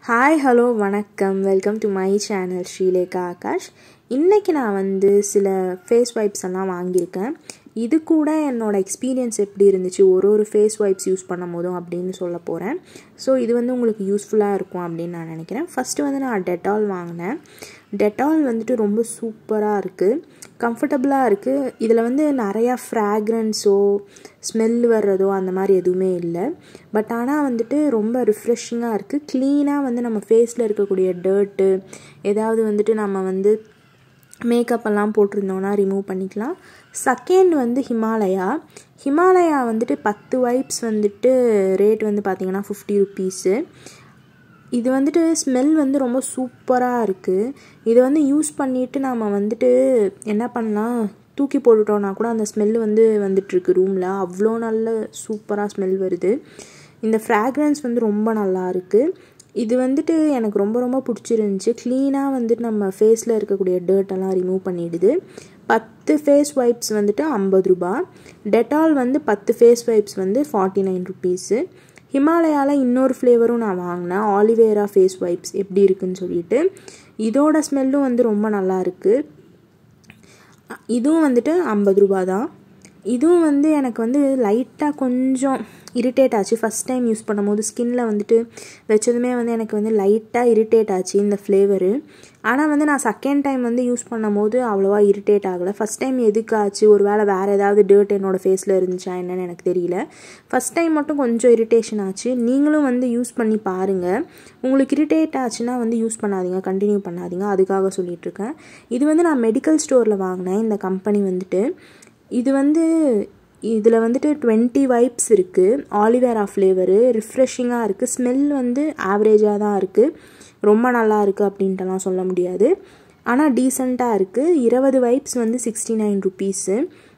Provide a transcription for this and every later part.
hi hello வணக்கம் welcome to my channel Sreelekha Akash இன்றைக்கி நான் வந்து சில ஃபேஸ் வைப்ஸ் எல்லாம் வாங்கியிருக்கேன் இது கூட என்னோடய எக்ஸ்பீரியன்ஸ் எப்படி இருந்துச்சு ஒரு ஒரு ஃபேஸ் வைப்ஸ் யூஸ் பண்ணும் போதும் அப்படின்னு சொல்ல போகிறேன் ஸோ இது வந்து உங்களுக்கு யூஸ்ஃபுல்லாக இருக்கும் அப்படின்னு நான் நினைக்கிறேன் ஃபஸ்ட்டு வந்து நான் டெட்டால் வாங்கினேன் டெட்டால் வந்துட்டு ரொம்ப சூப்பராக இருக்குது கம்ஃபர்டபுளாக இருக்குது இதில் வந்து நிறையா ஃப்ராக்ரன்ஸோ ஸ்மெல் வர்றதோ அந்த மாதிரி எதுவுமே இல்லை பட் ஆனால் வந்துட்டு ரொம்ப ரிஃப்ரெஷிங்காக இருக்குது க்ளீனாக வந்து நம்ம ஃபேஸில் இருக்கக்கூடிய டர்ட்டு ஏதாவது வந்துட்டு நம்ம வந்து மேக்கப் எல்லாம் போட்டிருந்தோன்னா ரிமூவ் பண்ணிக்கலாம் செகண்ட் வந்து ஹிமாலயா ஹிமாலயா வந்துட்டு பத்து வைப்ஸ் வந்துட்டு ரேட் வந்து பார்த்திங்கன்னா ஃபிஃப்டி ருப்பீஸு இது வந்துட்டு ஸ்மெல் வந்து ரொம்ப சூப்பராக இருக்குது இதை வந்து யூஸ் பண்ணிவிட்டு நாம் வந்துட்டு என்ன பண்ணலாம் தூக்கி போட்டுட்டோன்னா கூட அந்த ஸ்மெல் வந்து வந்துட்டுருக்கு ரூமில் அவ்வளோ நல்ல சூப்பராக ஸ்மெல் வருது இந்த ஃப்ராக்ரன்ஸ் வந்து ரொம்ப நல்லா இருக்குது இது வந்துட்டு எனக்கு ரொம்ப ரொம்ப பிடிச்சிருந்துச்சி க்ளீனாக வந்துட்டு நம்ம ஃபேஸில் இருக்கக்கூடிய டர்ட்டெல்லாம் ரிமூவ் பண்ணிடுது பத்து ஃபேஸ் வைப்ஸ் வந்துட்டு ஐம்பது ரூபா டெட்டால் வந்து பத்து ஃபேஸ் வைப்ஸ் வந்து ஃபார்ட்டி நைன் ருப்பீஸு ஹிமாலயாவில் இன்னொரு ஃப்ளேவரும் நான் வாங்கினேன் ஆலிவேரா ஃபேஸ் வைப்ஸ் எப்படி இருக்குன்னு சொல்லிட்டு இதோட ஸ்மெல்லும் வந்து ரொம்ப நல்லா இருக்குது இதுவும் வந்துட்டு ஐம்பது ரூபா தான் இதுவும் வந்து எனக்கு வந்து லைட்டாக கொஞ்சம் இரிட்டேட் ஆச்சு ஃபஸ்ட் டைம் யூஸ் பண்ணும்போது ஸ்கின்ல வந்துட்டு வச்சதுமே வந்து எனக்கு வந்து லைட்டாக இரிட்டேட் ஆச்சு இந்த ஃப்ளேவரு ஆனால் வந்து நான் செகண்ட் டைம் வந்து யூஸ் பண்ணும்போது அவ்வளோவா இரிட்டேட் ஆகலை ஃபஸ்ட் டைம் எதுக்கு ஆச்சு ஒரு வேளை வேறு ஏதாவது டேர்ட் என்னோடய ஃபேஸில் இருந்துச்சா என்னன்னு எனக்கு தெரியல ஃபஸ்ட் டைம் மட்டும் கொஞ்சம் இரிட்டேஷன் ஆச்சு நீங்களும் வந்து யூஸ் பண்ணி பாருங்கள் உங்களுக்கு இரிட்டேட் ஆச்சுன்னா வந்து யூஸ் பண்ணாதீங்க கண்டினியூ பண்ணாதீங்க அதுக்காக சொல்லிகிட்ருக்கேன் இது வந்து நான் மெடிக்கல் ஸ்டோரில் வாங்கினேன் இந்த கம்பெனி வந்துட்டு இது வந்து இதில் வந்துட்டு டுவெண்ட்டி வைப்ஸ் இருக்குது ஆலிவேரா ஃப்ளேவரு ரிஃப்ரெஷிங்காக இருக்குது ஸ்மெல் வந்து ஆவரேஜாக தான் இருக்குது ரொம்ப நல்லா இருக்குது அப்படின்ட்டுலாம் சொல்ல முடியாது ஆனால் டீசெண்டாக இருக்குது இருபது வைப்ஸ் வந்து சிக்ஸ்டி நைன் ருப்பீஸு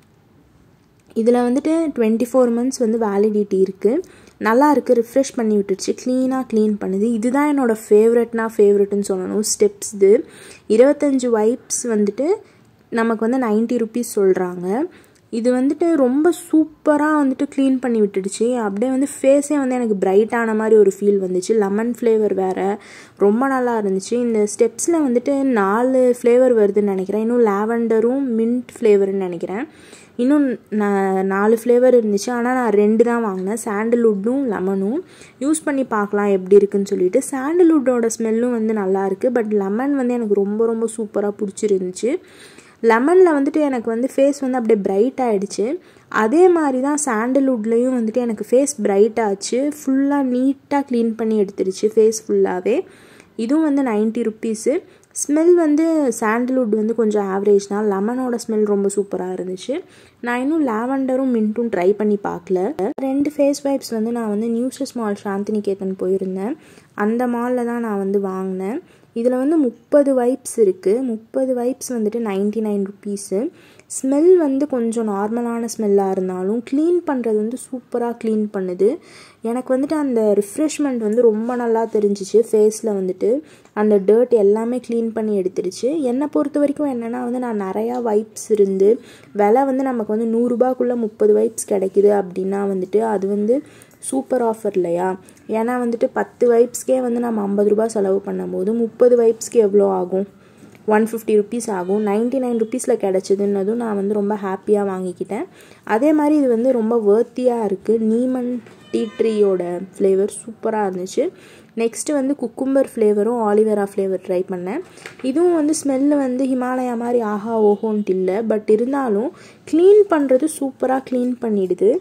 இதில் வந்துட்டு டுவெண்ட்டி ஃபோர் மந்த்ஸ் வந்து வேலிடிட்டி இருக்குது நல்லா இருக்குது ரிஃப்ரெஷ் பண்ணி விட்டுருச்சு க்ளீனாக க்ளீன் பண்ணுது இதுதான் என்னோடய ஃபேவரெட்னா ஃபேவரெட்டுன்னு சொல்லணும் ஸ்டெப்ஸ் இது இருபத்தஞ்சி வைப்ஸ் வந்துட்டு நமக்கு வந்து நைன்ட்டி ருப்பீஸ் சொல்கிறாங்க இது வந்துட்டு ரொம்ப சூப்பராக வந்துட்டு க்ளீன் பண்ணி விட்டுடுச்சு அப்படியே வந்து ஃபேஸே வந்து எனக்கு பிரைட்டான மாதிரி ஒரு ஃபீல் வந்துச்சு லெமன் ஃப்ளேவர் வேறு ரொம்ப நல்லா இருந்துச்சு இந்த ஸ்டெப்ஸில் வந்துட்டு நாலு ஃப்ளேவர் வருதுன்னு நினைக்கிறேன் இன்னும் லாவெண்டரும் மின்ட் ஃப்ளேவர்னு நினைக்கிறேன் இன்னும் நான் நாலு ஃப்ளேவர் இருந்துச்சு ஆனால் நான் ரெண்டு தான் வாங்கினேன் சாண்டல்வுட்டும் லெமனும் யூஸ் பண்ணி பார்க்கலாம் எப்படி இருக்குன்னு சொல்லிட்டு சாண்டல்வுட்டோட ஸ்மெல்லும் வந்து நல்லாயிருக்கு பட் லெமன் வந்து எனக்கு ரொம்ப ரொம்ப சூப்பராக பிடிச்சிருந்துச்சு லெமனில் வந்துட்டு எனக்கு வந்து ஃபேஸ் வந்து அப்படியே பிரைட் ஆகிடுச்சு அதே மாதிரி தான் சாண்டல்வுட்லேயும் வந்துட்டு எனக்கு ஃபேஸ் பிரைட் ஆச்சு ஃபுல்லாக நீட்டாக க்ளீன் பண்ணி எடுத்துருச்சு ஃபேஸ் ஃபுல்லாகவே இதுவும் வந்து நைன்ட்டி ருப்பீஸு ஸ்மெல் வந்து சாண்டல்வுட் வந்து கொஞ்சம் ஆவரேஜ் தான் லெமனோட ஸ்மெல் ரொம்ப சூப்பராக இருந்துச்சு நான் இன்னும் லாவெண்டரும் மின்ட்டும் ட்ரை பண்ணி பார்க்கல ரெண்டு ஃபேஸ் வைப்ஸ் வந்து நான் வந்து நியூஸஸ் மால் சாந்தினிகேதன் போயிருந்தேன் அந்த மாலில் தான் நான் வந்து வாங்கினேன் இதில் வந்து முப்பது வைப்ஸ் இருக்குது முப்பது வைப்ஸ் வந்துட்டு நைன்ட்டி நைன் ருப்பீஸு ஸ்மெல் வந்து கொஞ்சம் நார்மலான ஸ்மெல்லாக இருந்தாலும் க்ளீன் பண்ணுறது வந்து சூப்பராக க்ளீன் பண்ணுது எனக்கு வந்துட்டு அந்த ரிஃப்ரெஷ்மெண்ட் வந்து ரொம்ப நல்லா தெரிஞ்சிச்சு ஃபேஸில் வந்துட்டு அந்த டர்ட் எல்லாமே க்ளீன் பண்ணி எடுத்துருச்சு என்னை பொறுத்த வரைக்கும் என்னென்னா வந்து நான் நிறையா வைப்ஸ் இருந்து விலை வந்து நமக்கு வந்து நூறுரூபாக்குள்ளே முப்பது வைப்ஸ் கிடைக்குது அப்படின்னா வந்துட்டு அது வந்து சூப்பர் ஆஃபர் இல்லையா ஏன்னா வந்துட்டு பத்து வைப்ஸ்க்கே வந்து நம்ம ஐம்பது ரூபா செலவு பண்ணும்போது முப்பது வைப்ஸ்க்கு எவ்வளோ ஆகும் ஒன் ஃபிஃப்டி ருப்பீஸ் ஆகும் நைன்ட்டி நைன் ருப்பீஸில் கிடச்சிதுன்னதும் நான் வந்து ரொம்ப ஹாப்பியாக வாங்கிக்கிட்டேன் அதே மாதிரி இது வந்து ரொம்ப வேர்த்தியாக இருக்குது நீமன் டீ ட்ரீயோட ஃப்ளேவர் சூப்பராக இருந்துச்சு நெக்ஸ்ட்டு வந்து குக்கும்பர் ஃப்ளேவரும் ஆலிவேரா ஃப்ளேவர் ட்ரை பண்ணேன் இதுவும் வந்து ஸ்மெல்லு வந்து ஹிமாலயா மாதிரி ஆஹா ஓஹோன்ட்டு இல்லை பட் இருந்தாலும் க்ளீன் பண்ணுறது சூப்பராக க்ளீன் பண்ணிடுது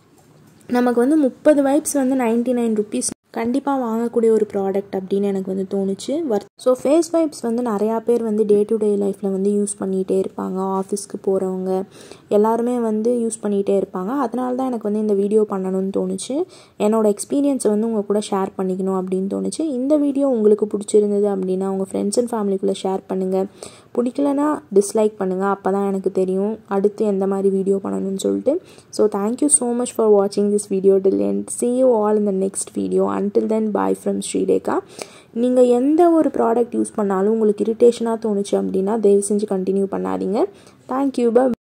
நமக்கு வந்து முப்பது வைப்ஸ் வந்து நைன்ட்டி நைன் ருப்பீஸ் கண்டிப்பாக வாங்கக்கூடிய ஒரு ப்ராடக்ட் அப்படின்னு எனக்கு வந்து தோணுச்சு ஒர்த் ஸோ ஃபேஸ் வைப்ஸ் வந்து நிறையா பேர் வந்து டே டு டே லைஃப்பில் வந்து யூஸ் பண்ணிகிட்டே இருப்பாங்க ஆஃபீஸ்க்கு போகிறவங்க எல்லாருமே வந்து யூஸ் பண்ணிகிட்டே இருப்பாங்க அதனால தான் எனக்கு வந்து இந்த வீடியோ பண்ணணும்னு தோணுச்சு என்னோடய எக்ஸ்பீரியன்ஸை வந்து உங்கள் கூட ஷேர் பண்ணிக்கணும் அப்படின்னு தோணுச்சு இந்த வீடியோ உங்களுக்கு பிடிச்சிருந்தது அப்படின்னா உங்கள் ஃப்ரெண்ட்ஸ் அண்ட் ஃபேமிலிக்குள்ளே ஷேர் பண்ணுங்கள் பிடிக்கலனா டிஸ்லைக் பண்ணுங்கள் அப்போ தான் எனக்கு தெரியும் அடுத்து எந்த மாதிரி வீடியோ பண்ணணும்னு சொல்லிட்டு so thank you so much for வாட்சிங் this video till and see you all இந்த next video until then bye from Sreelekha நீங்கள் எந்த ஒரு ப்ராடக்ட் யூஸ் பண்ணாலும் உங்களுக்கு இரிட்டேஷனாக தோணுச்சு அப்படின்னா தயவு செஞ்சு கண்டினியூ பண்ணாதீங்க தேங்க்யூ பை